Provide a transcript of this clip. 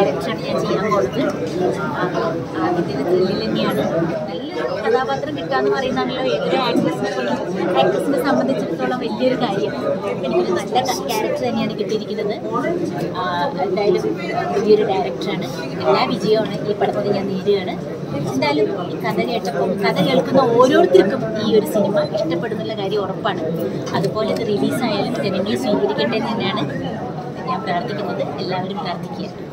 ക്യാരക്ടറാണ് ഞാൻ ചെയ്യാൻ പോകുന്നത് അപ്പോൾ ആദ്യത്തെ ത്രില്ലിൽ തന്നെയാണ് നല്ലൊരു കഥാപാത്രം കിട്ടുക എന്ന് പറയുന്നതാണല്ലോ ഏതൊരു ആക്ട്രസിനെ ആക്ട്രസിനെ സംബന്ധിച്ചിടത്തോളം വലിയൊരു കാര്യമാണ് എനിക്കൊരു നല്ല ക്യാരക്ടർ തന്നെയാണ് കിട്ടിയിരിക്കുന്നത് ആ, എന്തായാലും വലിയൊരു ഡയറക്ടറാണ് എല്ലാ വിജയമാണ് ഈ പടത്തിൽ ഞാൻ നേടുകയാണ് എന്തായാലും ഈ കഥ കേട്ടപ്പോൾ കഥ കേൾക്കുന്ന ഓരോരുത്തർക്കും ഈ ഒരു സിനിമ ഇഷ്ടപ്പെടുന്നുള്ള കാര്യം ഉറപ്പാണ് അതുപോലെ ഇത് റിലീസായാലും ജനങ്ങൾ സ്വീകരിക്കട്ടെ എന്ന് തന്നെയാണ് ഞാൻ പ്രാർത്ഥിക്കുന്നത് എല്ലാവരും പ്രാർത്ഥിക്കുക